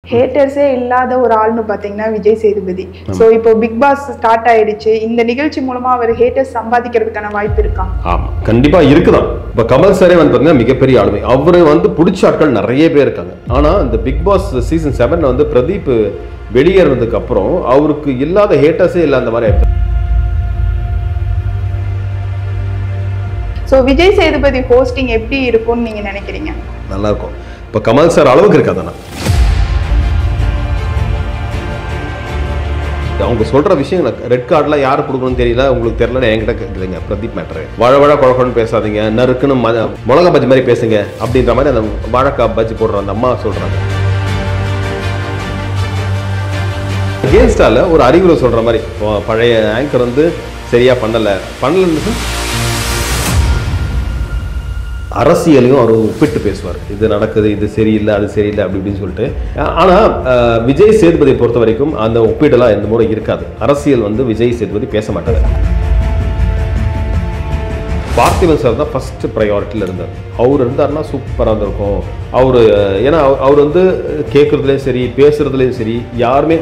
ஹேட்டர்ஸே இல்லாத ஒரு ஆள்னு பாத்தீங்கன்னா விஜய் சேதுபதி சோ இப்போ பிக் பாஸ் ஸ்டார்ட் ஆயிடுச்சு இந்த நிகழ்ச்சி மூலமா அவர் ஹேட்டர்ஸ் சம்பாதிக்கிறதுக்கான வாய்ப்பு இருக்கா ஆமாம் கண்டிப்பாக இருக்குதான் இப்போ கமல் சாரே வந்து பார்த்தீங்கன்னா மிகப்பெரிய ஆளுமை அவர் வந்து பிடிச்ச ஆட்கள் நிறைய பேர் இருக்காங்க ஆனால் இந்த பிக் பாஸ் சீசன் செவனில் வந்து பிரதீப் வெளியேறதுக்கு அப்புறம் அவருக்கு இல்லாத ஹேட்டர்ஸே இல்லை அந்த மாதிரி ஆயிடுச்சு. சோ விஜய் சேதுபதி ஹோஸ்டிங் எப்படி இருக்கும்னு நீங்க நினைக்கிறீங்க நல்லா இருக்கும் இப்போ கமல் சார் அளவுக்கு இருக்காதாண்ணா அவங்க சொல்ற விஷயம் ரெட் கார்டில் யார் கொடுக்கணும்னு தெரியல உங்களுக்கு தெரியல என்கிட்ட கேட்குறீங்க பிரதீப் மேட்ரு வாழ வாழ குழக்கணும்னு பேசாதீங்க நறுக்குன்னு ம- மிளகா பஜ்ஜி மாதிரி பேசுங்க அப்படின்ற மாதிரி அந்த வாழைக்காய் பஜ்ஜி போடுற அந்த அம்மா சொல்றாங்க அகேன்ஸ்டால ஒரு அறிவுரை சொல்ற மாதிரி இப்போ பழைய ஆங்கர் வந்து சரியா பண்ணல பண்ணலன்னு அரசியலையும் அவர் ஒப்பிட்டு பேசுவார் இது நடக்குது இது சரியில்லை அது சரியில்லை அப்படி இப்படின்னு சொல்லிட்டு ஆனால் விஜய் சேதுபதியை பொறுத்த வரைக்கும் அந்த ஒப்பீடெல்லாம் எந்த முறை இருக்காது அரசியல் வந்து விஜய் சேதுபதி பேச மாட்டார் பார்த்திபன் சார் தான் ஃபர்ஸ்ட் ப்ரையாரிட்டியில் இருந்தார் அவர் இருந்தார்னா சூப்பராக இருந்திருக்கும் அவர் ஏன்னா அவர்- அவர் வந்து கேட்குறதுலேயும் சரி பேசுறதுலேயும் சரி யாருமே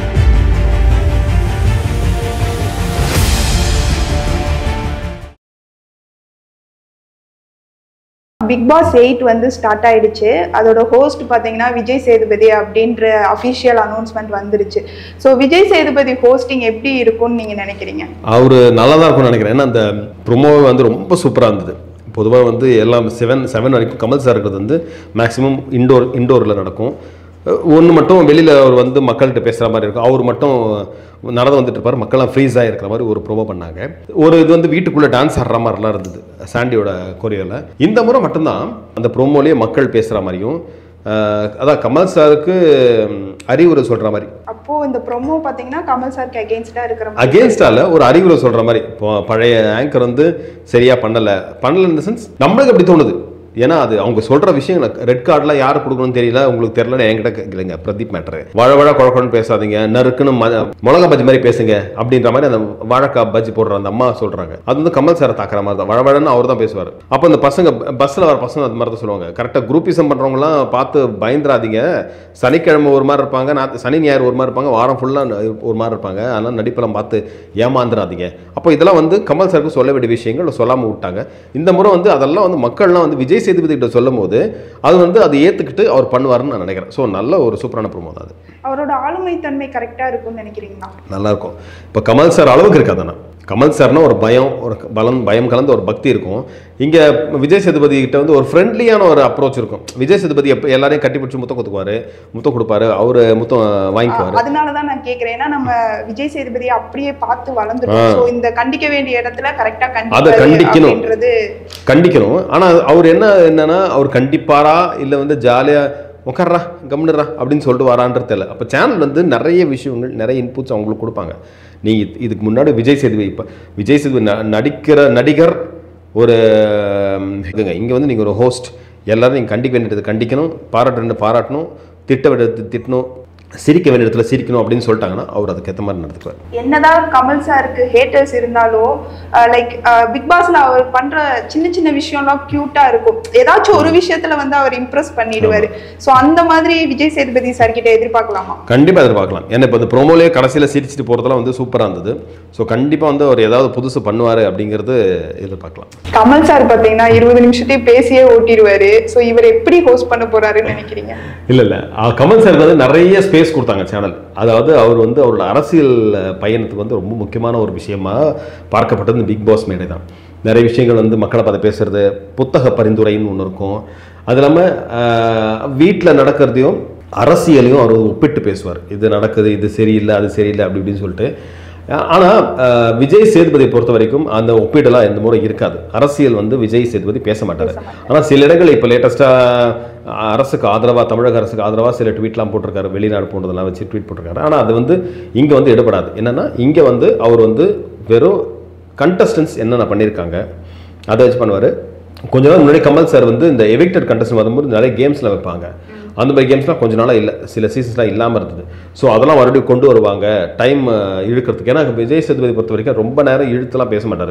பிக் பாஸ் எயிட் வந்து ஸ்டார்ட் ஆயிடுச்சு அதோட ஹோஸ்ட் பாத்தீங்கன்னா விஜய் சேதுபதி அப்படின்ற அஃபிஷியல் அனௌன்ஸ்மெண்ட் வந்துருச்சு ஸோ விஜய் சேதுபதி ஹோஸ்டிங் எப்படி இருக்கும்னு நீங்க நினைக்கிறீங்க அவர் நல்லா தான் இருக்கும்னு நினைக்கிறேன் ஏன்னா அந்த ப்ரொமோவே வந்து ரொம்ப சூப்பராக இருந்தது பொதுவாக வந்து எல்லாம் செவன் செவன் வரைக்கும் கமல் சார் இருக்கிறது வந்து மேக்ஸிமம் இண்டோர் இண்டோரில் நடக்கும் ஒன்று மட்டும் வெளியில் அவர் வந்து மக்கள்கிட்ட பேசுகிற மாதிரி இருக்கும் அவர் மட்டும் நடந்து வந்துட்டு இருப்பார் மக்கள்லாம் ஃப்ரீஸாக இருக்கிற மாதிரி ஒரு ப்ரோமோ பண்ணாங்க ஒரு இது வந்து வீட்டுக்குள்ளே டான்ஸ் ஆடுற மாதிரிலாம் இருந்தது சாண்டியோட கொரியோவில் இந்த முறை மட்டும்தான் அந்த ப்ரோமோலேயே மக்கள் பேசுகிற மாதிரியும் அஹ், அதான் கமல் சாருக்கு ம், அறிவுரை சொல்கிற மாதிரி அப்போ இந்த ப்ரொமோ பாத்தீங்கன்னா கமல் சாருக்கு அகேன்ஸ்டா இருக்கிற மாதிரி அகேன்ஸ்டால ஒரு அறிவுரை சொல்ற மாதிரி இப்போ பழைய ஆங்கர் வந்து சரியா பண்ணல பண்ணல இந்த சென்ஸ் நம்மளுக்கு அப்படி தோணுது ஏன்னா அது அவங்க சொல்ற விஷயம் ரெட் கார்டில் யார் கொடுக்கணும்னு தெரியல உங்களுக்கு தெரியல என்கிட்ட கேட்குறீங்க பிரதீப் மேட்ரு வாழ வாழ குழக்கணும்னு பேசாதீங்க நறுக்குன்னு ம- மிளகா பஜ்ஜி மாதிரி பேசுங்க அப்படின்ற மாதிரி அந்த வாழைக்காய் பஜ்ஜி போடுற அந்த அம்மா சொல்றாங்க அது வந்து கமல் சாரை தாக்குற மாதிரி தான் வழவழன்னு அவர் தான் பேசுவார் அப்போ இந்த பசங்க பஸ்ஸில் வர பசங்க அது மாதிரி தான் சொல்லுவாங்க கரெக்டாக குரூப்பிசம் பண்ணுறவங்களாம் பார்த்து பயந்துராதீங்க சனிக்கிழமை ஒரு மாதிரி இருப்பாங்க நான் சனி ஞாயிறு ஒரு மாதிரி இருப்பாங்க வாரம் ஃபுல்லாக ஒரு மாதிரி இருப்பாங்க அதனால் நடிப்பெல்லாம் பார்த்து ஏமாந்துராதீங்க அப்போ இதெல்லாம் வந்து கமல் சாருக்கு சொல்ல வேண்டிய விஷயங்கள் சொல்லாமல் விட்டாங்க இந்த முறை வந்து அதெல்லாம் வந்து மக்கள்லாம் வந்து விஜய் சேதுபதி கிட்ட சொல்லும் போது அது வந்து அதை ஏற்றுக்கிட்டு அவர் பண்ணுவாருன்னு நான் நினைக்கிறேன் ஸோ நல்ல ஒரு சூப்பரான ப்ரோமோ தான் அது அவரோட ஆளுமை தன்மை கரெக்டா இருக்கும்னு நினைக்கிறீங்களா நல்லா இருக்கும் இப்போ கமல் சார் அளவுக்கு இருக்காதாண்ணா கமல் சார்னா ஒரு பயம் ஒரு பலம் பயம் கலந்த ஒரு பக்தி இருக்கும் இங்கே விஜய் சேதுபதி கிட்ட வந்து ஒரு ஃப்ரெண்ட்லியான ஒரு அப்ரோச் இருக்கும் விஜய் சேதுபதி எப்போ எல்லாரையும் கட்டி பிடிச்சி முத்தம் கொடுத்துக்குவாரு முத்தம் கொடுப்பாரு அவர் முத்தம் வாங்கிக்குவாரு அதனாலதான் நான் கேக்குறேன் ஏன்னா நம்ம விஜய் சேதுபதி அப்படியே பார்த்து வளர்ந்துட்டோம் ஆ. ஸோ இந்த கண்டிக்க வேண்டிய இடத்துல கரெக்டா அதை கண்டிக்கணும். அப்படின்றது கண்டிக்கணும் ஆனால் அவர் என்ன என்னன்னா அவர் கண்டிப்பாரா இல்லை வந்து ஜாலியாக உட்கார்றா கம்னுறா அப்படின்னு சொல்லிட்டு வரான்றது தெரியல அப்போ சேனல் வந்து நிறைய விஷயங்கள் நிறைய இன்புட்ஸ் அவங்களுக்கு கொடுப்பாங்க நீங்கள் இதுக்கு முன்னாடி விஜய் சேதுபதி இப்போ விஜய் சேதுபதி ந- நடிக்கிற நடிகர் ஒரு ம், இதுங்க இங்கே வந்து நீங்கள் ஒரு ஹோஸ்ட் எல்லாரும் நீங்கள் கண்டிக்க வேண்டியது கண்டிக்கணும் பாராட்ட வேண்டியது பாராட்டணும் திட்ட வேண்டியது திட்டணும் சிரிக்க வேண்டிய இடத்துல சிரிக்கணும் அப்படின்னு சொல்லிட்டாங்கன்னா அவர் அதுக்கேற்ற மாதிரி நடந்துக்குவார் என்னதான் கமல் சாருக்கு ஹேட்டர்ஸ் இருந்தாலும் லைக் பிக் பாஸ்ல அவர் பண்ற சின்ன சின்ன விஷயம்லாம் கியூட்டா இருக்கும் ஏதாச்சும் ஒரு விஷயத்துல வந்து அவர் இம்ப்ரெஸ் பண்ணிடுவாரு சோ அந்த மாதிரி விஜய் சேதுபதி சார் கிட்ட எதிர்பார்க்கலாமா கண்டிப்பாக எதிர்பார்க்கலாம் ஏன்னா இப்போ இந்த ப்ரோமோலேயே கடைசியில் சிரிச்சிட்டு போகிறதுலாம் வந்து சூப்பராக இருந்தது ஸோ கண்டிப்பாக வந்து அவர் ஏதாவது புதுசு பண்ணுவார் அப்படிங்கிறது எதிர்பார்க்கலாம் கமல் சார் பாத்தீங்கன்னா இருபது நிமிஷத்தையும் பேசியே ஓட்டிடுவாரு சோ இவர் எப்படி ஹோஸ்ட் பண்ண போறாருன்னு நினைக்கிறீங்க இல்லை இல்லை கமல் சார் வந்து நிறைய ஸ்பேஸ் கொடுத்தாங்க சேனல் அதாவது அவர் வந்து அவரோட அரசியல் பயணத்துக்கு வந்து ரொம்ப முக்கியமான ஒரு விஷயமா பார்க்கப்பட்டது இந்த பிக் பாஸ் மேடை தான் நிறைய விஷயங்கள் வந்து மக்களை பார்த்து பேசுறது புத்தக பரிந்துரைன்னு ஒன்று இருக்கும் அது இல்லாமல் வீட்டில் நடக்கிறதையும் அரசியலையும் அவர் ஒப்பிட்டு பேசுவார் இது நடக்குது இது சரியில்லை அது சரியில்லை அப்படி இப்படின்னு சொல்லிட்டு ஆனால் விஜய் சேதுபதியை பொறுத்த வரைக்கும் அந்த ஒப்பீடெல்லாம் எந்த முறை இருக்காது அரசியல் வந்து விஜய் சேதுபதி பேச மாட்டார் ஆனால் சில இடங்கள் இப்போ லேட்டஸ்ட்டாக அரசுக்கு ஆதரவாக தமிழக அரசுக்கு ஆதரவாக சில ட்வீட்லாம் போட்டிருக்காரு வெளிநாடு போன்றதெல்லாம் வச்சு ட்வீட் போட்டிருக்காரு ஆனால் அது வந்து இங்கே வந்து எடுபடாது என்னன்னா இங்கே வந்து அவர் வந்து வெறும் கண்டஸ்டன்ஸ் என்னென்ன பண்ணியிருக்காங்க அதை வச்சு பண்ணுவார் கொஞ்ச நாள் முன்னாடி கமல் சார் வந்து இந்த எவிக்டட் கண்டஸ்டன் வரும்போது நிறைய கேம்ஸ்லாம் வைப்பாங்க அந்த மாதிரி கேம்ஸ்லாம் கொஞ்ச நாளாக இல்லை சில சீசன்ஸ்லாம் இல்லாமல் இருந்தது ஸோ அதெல்லாம் மறுபடியும் கொண்டு வருவாங்க டைம் இழுக்கிறதுக்கு ஏன்னா விஜய் சேதுபதி பொறுத்த வரைக்கும் ரொம்ப நேரம் இழுத்துலாம் பேச மாட்டார்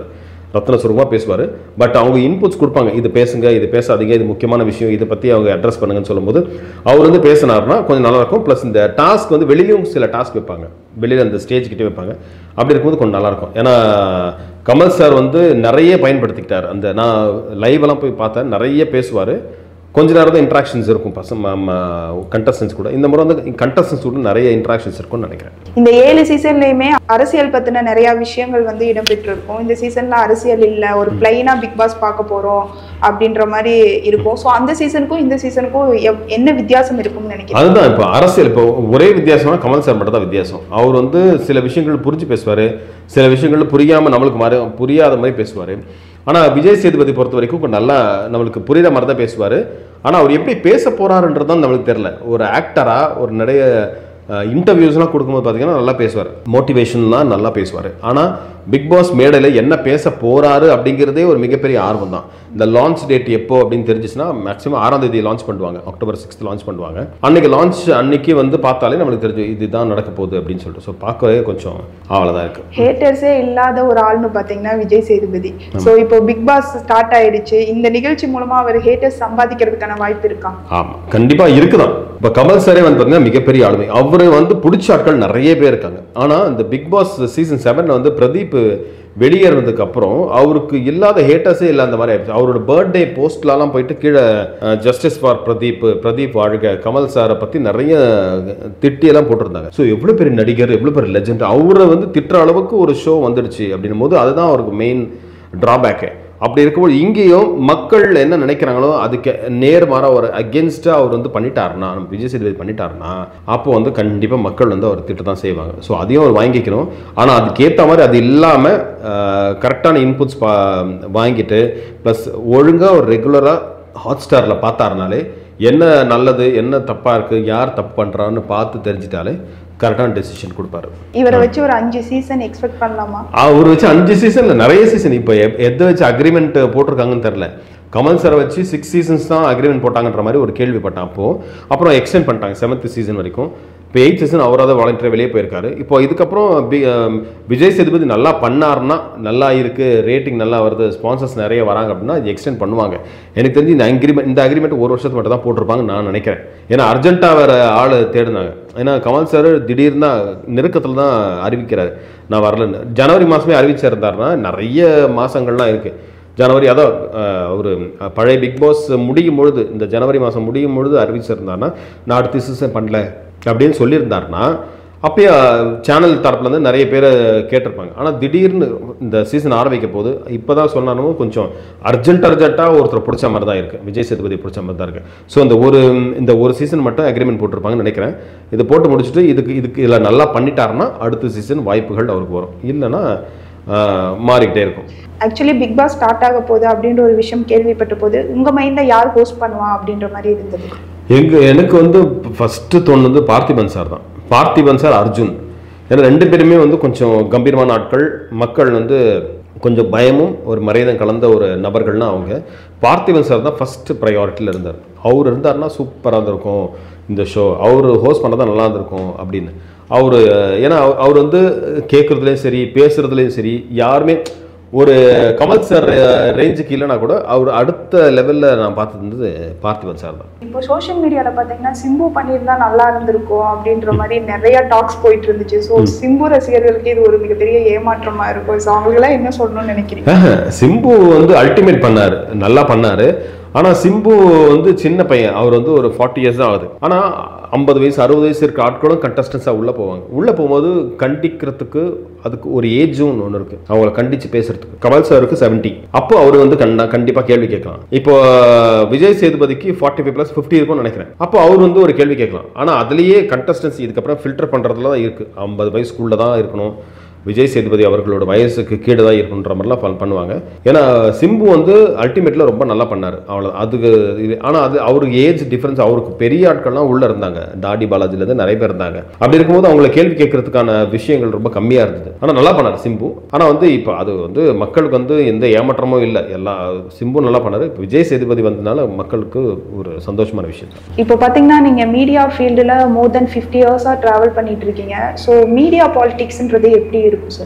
ரத்ன சுருகமாக பேசுவார் பட் அவங்க இன்புட்ஸ் கொடுப்பாங்க இது பேசுங்க இது பேசாதீங்க இது முக்கியமான விஷயம் இதை பற்றி அவங்க அட்ரஸ் பண்ணுங்கன்னு சொல்லும்போது அவர் வந்து பேசினார்னா கொஞ்சம் நல்லா இருக்கும் ப்ளஸ் இந்த டாஸ்க் வந்து வெளியிலும் சில டாஸ்க் வைப்பாங்க வெளியில் அந்த ஸ்டேஜ் கிட்டே வைப்பாங்க அப்படி இருக்கும்போது கொஞ்சம் நல்லா இருக்கும் ஏன்னா கமல் சார் வந்து நிறைய பயன்படுத்திக்கிட்டார் அந்த நான் லைவ் எல்லாம் போய் பார்த்தேன் நிறைய பேசுவார் கொஞ்ச நேரம் தான் இன்ட்ராக்ஷன்ஸ் இருக்கும் பசங்க கண்டஸ்டன்ஸ் கூட இந்த முறை வந்து கண்டஸ்டன்ஸ் கூட நிறைய இன்ட்ராக்ஷன்ஸ் இருக்கும்னு நினைக்கிறேன் இந்த ஏழு சீசன்லயுமே அரசியல் பத்தின நிறைய விஷயங்கள் வந்து இடம்பெற்று இருக்கும் இந்த சீசன்ல அரசியல் இல்ல ஒரு பிளைனா பிக் பாஸ் பார்க்க போறோம் அப்படின்ற மாதிரி இருக்கும் ஸோ அந்த சீசனுக்கும் இந்த சீசனுக்கும் எவ்- என்ன வித்தியாசம் இருக்கும்னு நினைக்கிறேன் அதுதான் இப்போ அரசியல் இப்போ ஒரே வித்தியாசம்னா கமல் சார் மட்டும் தான் வித்தியாசம் அவர் வந்து சில விஷயங்கள் புரிஞ்சு பேசுவார் சில விஷயங்கள் புரியாமல் நம்மளுக்கு மாறி புரியாத மாதிரி பேசுவார் ஆனால் விஜய் சேதுபதி பொறுத்த வரைக்கும் கொஞ்சம் நல்லா நம்மளுக்கு புரியுற மாதிரி தான் பேசுவார் ஆனால் அவர் எப்படி பேச போறாருன்றது தான் நம்மளுக்கு தெரில ஒரு ஆக்டராக ஒரு நிறைய இன்டர்வியூஸ்லாம் கொடுக்கும்போது பார்த்தீங்கன்னா நல்லா பேசுவார் மோட்டிவேஷன்லாம் நல்லா பேசுவார் ஆனால் பிக் பாஸ் மேடையில் என்ன பேச போறாரு அப்படிங்கிறதே ஒரு மிகப்பெரிய ஆர்வம் தான் இந்த லான்ச் டேட் எப்போ அப்படின்னு தெரிஞ்சிச்சுன்னா மேக்ஸிமம் ஆறாம் தேதி லான்ச் பண்ணுவாங்க அக்டோபர் சிக்ஸ்த் லான்ச் பண்ணுவாங்க அன்னைக்கு லான்ச் அன்னைக்கு வந்து பார்த்தாலே நம்மளுக்கு தெரிஞ்சு இதுதான் நடக்க போகுது அப்படின்னு சொல்லிட்டு ஸோ பார்க்கவே கொஞ்சம் ஆவலதான் இருக்கு ஹேட்டர்ஸே இல்லாத ஒரு ஆள்னு பாத்தீங்கன்னா விஜய் சேதுபதி ஸோ இப்போ பிக் பாஸ் ஸ்டார்ட் ஆயிடுச்சு இந்த நிகழ்ச்சி மூலமா அவர் ஹேட்டர்ஸ் சம்பாதிக்கிறதுக்கான வாய்ப்பு இருக்கா ஆமாம் கண்டிப்பாக இருக்குதான் இப்போ கமல் சாரே வந்து பார்த்தீங்கன்னா மிகப்பெரிய ஆளுமை அவர் வந்து பிடிச்ச ஆட்கள் நிறைய பேர் இருக்காங்க ஆனால் இந்த பிக் பாஸ் சீசன் செவனில் வந்து பிரதீப் வெளியேறினதுக்கு அப்புறம் அவருக்கு இல்லாத ஹேட்டர்ஸே இல்லாத மாதிரி ஆயிடுச்சு அவரோட பர்த்டே போஸ்ட்லலாம் போயிட்டு கீழே ஜஸ்டிஸ் ஃபார் பிரதீப் பிரதீப் வாழ்க கமல் சாரை பற்றி நிறைய திட்டியெல்லாம் போட்டிருந்தாங்க ஸோ எவ்வளோ பெரிய நடிகர் எவ்வளோ பெரிய லெஜெண்ட் அவரை வந்து திட்டுற அளவுக்கு ஒரு ஷோ வந்துடுச்சு அப்படின்னும் போது அதுதான் அவருக்கு மெயின் ட்ராபேக்கு அப்படி இருக்கும்போது இங்கேயும் மக்கள் என்ன நினைக்கிறாங்களோ அதுக்கு நேர்மாறா ஒரு அகேன்ஸ்டாக அவர் வந்து பண்ணிட்டாருன்னா நம்ம விஜய் சேதுபதி பண்ணிட்டாருன்னா அப்போ வந்து கண்டிப்பாக மக்கள் வந்து அவர் திட்ட தான் செய்வாங்க ஸோ அதையும் அவர் வாங்கிக்கணும் ஆனால் அதுக்கேற்ற மாதிரி அது இல்லாமல் கரெக்டான இன்புட்ஸ் பா வாங்கிட்டு ப்ளஸ் ஒழுங்காக ஒரு ரெகுலராக ஹாட் ஸ்டாரில் பார்த்தாருனாலே என்ன நல்லது என்ன தப்பாக இருக்குது யார் தப்பு பண்ணுறான்னு பார்த்து தெரிஞ்சிட்டாலே கரெக்டான டெசிஷன் கொடுப்பாரு இவரை வச்சு ஒரு அஞ்சு சீசன் எக்ஸ்பெக்ட் பண்ணலாமா அவர் வச்சு அஞ்சு சீசன்ல நிறைய சீசன் இப்போ எப்- எதை வச்சு அக்ரிமெண்ட் போட்டிருக்காங்கன்னு தெரில கமல் சாரை வச்சு சிக்ஸ் சீசன்ஸ் தான் அக்ரிமெண்ட் போட்டாங்கன்ற மாதிரி ஒரு கேள்விப்பட்டேன் அப்போ அப்புறம் எக்ஸ்டெண்ட் பண்ணிட்டாங்க செவன்த் சீசன் வரைக்கும் இப்போ எயிட் சீசன் அவராத வாலண்டியர் வெளியே போயிருக்காரு இப்போ இதுக்கப்புறம் பி- அஹ் விஜய் சேதுபதி நல்லா பண்ணாருன்னா நல்லா இருக்கு ரேட்டிங் நல்லா வருது ஸ்பான்சர்ஸ் நிறைய வராங்க அப்படின்னா இது எக்ஸ்டெண்ட் பண்ணுவாங்க எனக்கு தெரிஞ்சு இந்த அக்ரிமெண்ட் இந்த அக்ரிமெண்ட் ஒரு வருஷத்துக்கு மட்டும் தான் போட்டிருப்பாங்கன்னு நான் நினைக்கிறேன் ஏன்னா அர்ஜென்ட்டாக வேற ஆள் தேடினாங்க ஏன்னா கமல் சார் திடீர்னு தான் நெருக்கத்தில் தான் அறிவிக்கிறாரு நான் வரலன்னு ஜனவரி மாதமே அறிவிச்சிருந்தாருன்னா நிறைய மாதங்கள்லாம் இருக்குது ஜனவரி அதான் அஹ், ஒரு அஹ், பழைய பிக் பாஸ் முடியும் பொழுது இந்த ஜனவரி மாதம் முடியும் பொழுது அறிவிச்சிருந்தாருன்னா நான் அடுத்த சீசன் பண்ணல அப்படின்னு சொல்லியிருந்தாருன்னா அப்பயே சேனல் தரப்புலேருந்து நிறைய பேர் கேட்டிருப்பாங்க ஆனால் திடீர்னு இந்த சீசன் ஆரம்பிக்க போது இப்போ தான் சொன்னாலும் கொஞ்சம் அர்ஜென்ட் அர்ஜென்ட்டாக ஒருத்தர் பிடிச்ச மாதிரி தான் இருக்குது விஜய் சேதுபதி பிடிச்ச மாதிரி தான் இருக்குது ஸோ இந்த ஒரு இந்த ஒரு சீசன் மட்டும் அக்ரிமெண்ட் போட்டிருப்பாங்கன்னு நினைக்கிறேன் இது போட்டு முடிச்சுட்டு இதுக்கு இதுக்கு இதில் நல்லா பண்ணிட்டாருன்னா அடுத்த சீசன் வாய்ப்புகள் அவருக்கு வரும் இல்லைன்னா ஆஹ், மாறிக்கிட்டே இருக்கும் ஆக்சுவலி பிக் பாஸ் ஸ்டார்ட் ஆக போகுது அப்படின்ற ஒரு விஷயம் கேள்விப்பட்ட போது உங்க மைண்ட்ல யார் ஹோஸ்ட் பண்ணுவா அப்படின்ற மாதிரி இருந்தது எங்க எனக்கு வந்து ஃபஸ்ட்டு தோணுது பார்த்திபன் சார் தான் பார்த்திபன் சார் அர்ஜுன் ஏன்னா ரெண்டு பேருமே வந்து கொஞ்சம் கம்பீரமான ஆட்கள் மக்கள் வந்து கொஞ்சம் பயமும் ஒரு மரியாதையும் கலந்த ஒரு நபர்கள்னா அவங்க பார்த்திபன் சார் தான் ஃபஸ்ட்டு ப்ரையாரிட்டியில் இருந்தார் அவர் இருந்தாருன்னா சூப்பராக இருந்திருக்கும் இந்த ஷோ அவர் ஹோஸ்ட் பண்ணதான் நல்லா இருந்திருக்கும் அப்படின்னு அவர் ஏன்னா அவர்- அவர் வந்து கேட்குறதுலேயும் சரி பேசுறதுலேயும் சரி யாருமே ஒரு கமல் சார் ரேஞ்சுக்கு இல்லைனா கூட அவர் அடுத்த லெவலில் நான் பார்த்தது வந்து பார்த்திபன் சார் தான் இப்போ சோஷியல் மீடியால பாத்தீங்கன்னா சிம்பு பண்ணியிருந்தா நல்லா இருந்திருக்கும் அப்படின்ற மாதிரி நிறைய டாக்ஸ் போயிட்டு இருந்துச்சு ஸோ சிம்பு ரசிகர்களுக்கு இது ஒரு மிகப்பெரிய ஏமாற்றமா இருக்கும் ஸோ அவங்களுக்கெல்லாம் என்ன சொல்லணும்னு நினைக்கிறீங்க ஆஹா, சிம்பு வந்து அல்டிமேட் பண்ணாரு நல்லா பண்ணாரு ஆனா சிம்பு வந்து சின்ன பையன் அவர் வந்து ஒரு ஃபார்ட்டி இயர்ஸ் தான் ஆகுது ஆனா ஐம்பது வயசு அறுபது வயசு இருக்க ஆட்களும் கண்டஸ்டன்ஸாக உள்ள போவாங்க உள்ள போகும்போது கண்டிக்கிறதுக்கு அதுக்கு ஒரு ஏஜும் ஒன்று இருக்கு அவங்கள கண்டிச்சு பேசுறதுக்கு கமல் சாருக்கு செவன்ட்டி அப்போ அவர் வந்து கண்டா கண்டிப்பா கேள்வி கேட்கலாம் இப்போ விஜய் சேதுபதிக்கு ஃபார்ட்டி ஃபைவ் ப்ளஸ் ஃபிஃப்டி இருக்கும்னு நினைக்கிறேன் அப்போ அவர் வந்து ஒரு கேள்வி கேட்கலாம் ஆனா அதுலயே கண்டஸ்டன்ஸ் இதுக்கப்புறம் ஃபில்டர் பண்றதுல தான் இருக்கு ஐம்பது வயசுக்குள்ள தான் இருக்கணும் விஜய் சேதுபதி அவர்களோட வயசுக்கு கீழே தான் இருக்குன்ற மாதிரிலாம் பண்- பண்ணுவாங்க ஏன்னா சிம்பு வந்து அல்டிமேட்ல ரொம்ப நல்லா பண்ணார் அவ்வளோ அதுக்கு இது- ஆனா அது அவருக்கு ஏஜ் டிஃபரன்ஸ் அவருக்கு பெரிய ஆட்கள்லாம் உள்ள இருந்தாங்க தாடி பாலாஜிலேருந்து நிறைய பேர் இருந்தாங்க அப்படி இருக்கும்போது அவங்கள கேள்வி கேட்கறதுக்கான விஷயங்கள் ரொம்ப கம்மியா இருந்தது ஆனா நல்லா பண்ணார் சிம்பு ஆனா வந்து இப்போ அது வந்து மக்களுக்கு வந்து எந்த ஏமாற்றமும் இல்லை எல்லா சிம்பு நல்லா பண்ணாரு இப்ப விஜய் சேதுபதி வந்ததுனால மக்களுக்கு ஒரு சந்தோஷமான விஷயம் தான் இப்போ பார்த்தீங்கன்னா நீங்கள் மீடியா ஃபீல்டில் மோர் தென் ஃபிஃப்டி இயர்ஸாக ட்ராவல் பண்ணிட்டு இருக்கீங்க ஸோ மீடியா பாலிடிக்ஸ்ன்றது எப்படி இருக்கும் சார்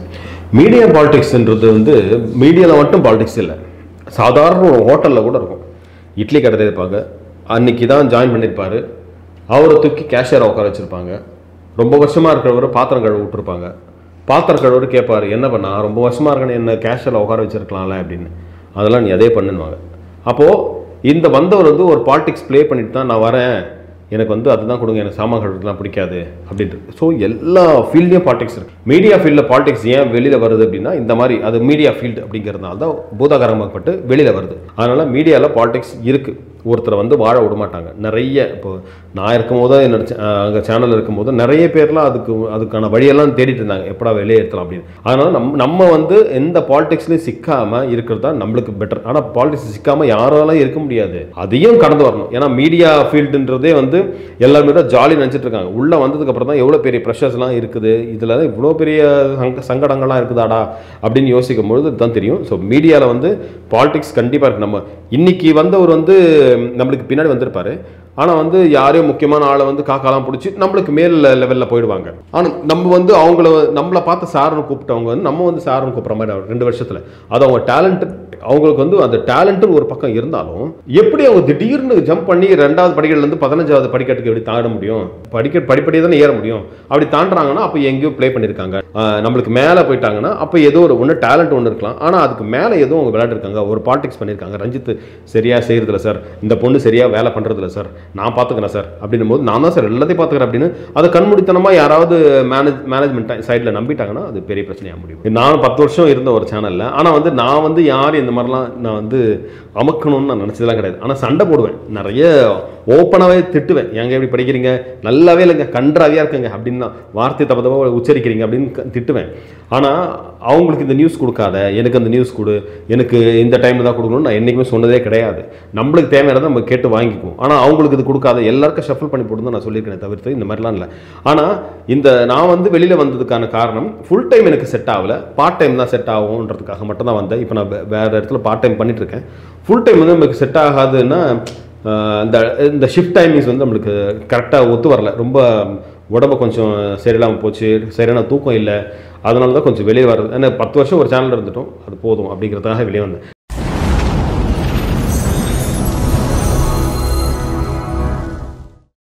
மீடியா பாலிடிக்ஸ்ன்றது வந்து மீடியாவில் மட்டும் பாலிடிக்ஸ் இல்லை சாதாரண ஒரு ஹோட்டலில் கூட இருக்கும் இட்லி கடை இருப்பாங்க அன்னைக்கு தான் ஜாயின் பண்ணியிருப்பாரு அவரை தூக்கி கேஷியரை உட்கார வச்சுருப்பாங்க ரொம்ப வருஷமாக இருக்கிறவர் பாத்திரம் கழுவ விட்டுருப்பாங்க பாத்திரம் கழுவர் கேட்பாரு என்ன பண்ணா ரொம்ப வருஷமாக இருக்கணும் என்ன கேஷியரில் உட்கார வச்சிருக்கலாம்ல அப்படின்னு அதெல்லாம் நீ அதே பண்ணுவாங்க அப்போது இந்த வந்தவர் வந்து ஒரு பாலிடிக்ஸ் ப்ளே பண்ணிட்டு தான் நான் வரேன் எனக்கு வந்து அதுதான் கொடுங்க எனக்கு சாமான் கழுவுறதுலாம் பிடிக்காது அப்படின்ட்டு ஸோ எல்லா ஃபீல்ட்லேயும் பாலிடிக்ஸ் இருக்கு மீடியா ஃபீல்டில் பாலிடிக்ஸ் ஏன் வெளியில் வருது அப்படின்னா இந்த மாதிரி அது மீடியா ஃபீல்டு அப்படிங்கிறதுனால தான் பூதாகரமாக்கப்பட்டு வெளியில் வருது அதனால் மீடியாவில் பாலிடிக்ஸ் இருக்குது ஒருத்தரை வந்து வாழ விட மாட்டாங்க நிறைய இப்போ நான் இருக்கும் போது என்னோட சே- அஹ் அங்கே சேனல் இருக்கும் போது நிறைய பேர்லாம் அதுக்கு அதுக்கான வழியெல்லாம் தேடிட்டு இருந்தாங்க எப்படா வெளியே ஏற்றலாம் அப்படின்னு அதனால் நம் நம்ம வந்து எந்த பாலிடிக்ஸ்லையும் சிக்காமல் இருக்கிறது தான் நம்மளுக்கு பெட்டர் ஆனால் பாலிடிக்ஸ் சிக்காமல் யாராலும் இருக்க முடியாது அதையும் கடந்து வரணும் ஏன்னா மீடியா ஃபீல்டுன்றதே வந்து எல்லாருமே தான் ஜாலி நினச்சிட்டு இருக்காங்க உள்ளே வந்ததுக்கு அப்புறம் தான் எவ்வளோ பெரிய ப்ரெஷர்ஸ்லாம் இருக்குது இதில் இவ்வளோ பெரிய சங்க சங்கடங்கள்லாம் இருக்குதாடா அப்படின்னு யோசிக்கும் பொழுது தான் தெரியும் ஸோ மீடியாவில் வந்து பாலிடிக்ஸ் கண்டிப்பாக இருக்கு நம்ம இன்னைக்கு வந்தவர் வந்து நம்மளுக்கு பின்னாடி வந்திருப்பாரு ஆனால் வந்து யாரையும் முக்கியமான ஆளை வந்து காக்காலாம் பிடிச்சி நம்மளுக்கு மேல் லெவலில் போயிடுவாங்க ஆனால் நம்ம வந்து அவங்கள நம்மளை பார்த்து சார்னு கூப்பிட்டவங்க வந்து நம்ம வந்து சார்னு கூப்பிட்ற மாதிரி ஆகும் ரெண்டு வருஷத்தில் அது அவங்க டேலண்ட் அவங்களுக்கு வந்து அந்த டேலண்ட்டு ஒரு பக்கம் இருந்தாலும் எப்படி அவங்க திடீர்னு ஜம்ப் பண்ணி ரெண்டாவது படிக்கட்டுலேருந்து பதினஞ்சாவது படிக்கட்டுக்கு எப்படி தாண்ட முடியும் படிக்க படிப்படியே தானே ஏற முடியும் அப்படி தாண்டுறாங்கன்னா அப்போ எங்கேயோ ப்ளே பண்ணியிருக்காங்க ஆஹ் நம்மளுக்கு மேலே போயிட்டாங்கன்னா அப்போ ஏதோ ஒரு ஒன்று டேலண்ட் ஒன்று இருக்கலாம் ஆனால் அதுக்கு மேலே ஏதோ அவங்க விளையாண்டுருக்காங்க ஒரு பாலிடிக்ஸ் பண்ணியிருக்காங்க ரஞ்சித் சரியா செய்யறதில்ல சார் இந்த பொண்ணு சரியா வேலை பண்றதில்ல சார் நான் பார்த்துக்கிறேன் சார் அப்படின்னும் போது நான் தான் சார் எல்லாத்தையும் பார்த்துக்கிறேன் அப்படின்னு அதை கண்மூடித்தனமாக யாராவது மேனேஜ் மேனேஜ்மெண்ட் சைடில் நம்பிட்டாங்கன்னா அது பெரிய பிரச்சனையாக முடியும் நான் பத்து வருஷம் இருந்த ஒரு சேனலில் ஆனால் வந்து நான் வந்து யார் இந்த மாதிரிலாம் நான் வந்து அமக்கணும்னு நான் நினச்சதெல்லாம் கிடையாது ஆனால் சண்டை போடுவேன் நிறைய ஓப்பனாகவே திட்டுவேன் ஏங்க எப்படி படிக்கிறீங்க நல்லாவே இல்லைங்க கன்றாவியாக இருக்குங்க அப்படின்னு தான் வார்த்தை தப்பு தப்பாக உச்சரிக்கிறீங்க அப்படின்னு க- திட்டுவேன் ஆனால் அவங்களுக்கு இந்த நியூஸ் கொடுக்காத எனக்கு அந்த நியூஸ் கொடு எனக்கு இந்த டைமில் தான் கொடுக்கணும்னு நான் என்றைக்குமே சொன்னதே கிடையாது நம்மளுக்கு தேவையானதை நம்ம கேட்டு வாங்கிக்குவோம் ஆனால் அவங்களுக்கு இது கொடுக்காத எல்லாருக்கும் ஷஃபிள் பண்ணி போட்டு தான் நான் சொல்லியிருக்கேன் தவிர்த்து இந்த மாதிரிலாம் இல்லை ஆனால் இந்த நான் வந்து வெளியில் வந்ததுக்கான காரணம் ஃபுல் டைம் எனக்கு செட் ஆகல பார்ட் டைம் தான் செட் ஆகுன்றதுக்காக மட்டும் தான் வந்தேன் இப்போ நான் வே- வேற இடத்துல பார்ட் டைம் பண்ணிட்டு இருக்கேன் ஃபுல் டைம் வந்து நமக்கு செட் ஆகாதுன்னா ஆஹ், இந்த இந்த ஷிஃப்ட் டைமிங்ஸ் வந்து நம்மளுக்கு கரெக்டாக ஒத்து வரல ரொம்ப உடம்பு கொஞ்சம் சரியில்லாமல் போச்சு சரியான தூக்கம் இல்லை அதனால தான் கொஞ்சம் வெளியே வர்றது ஏன்னா பத்து வருஷம் ஒரு சேனல் இருந்துட்டோம் அது போதும் அப்படிங்கிறதுக்காக வெளியே வந்தேன்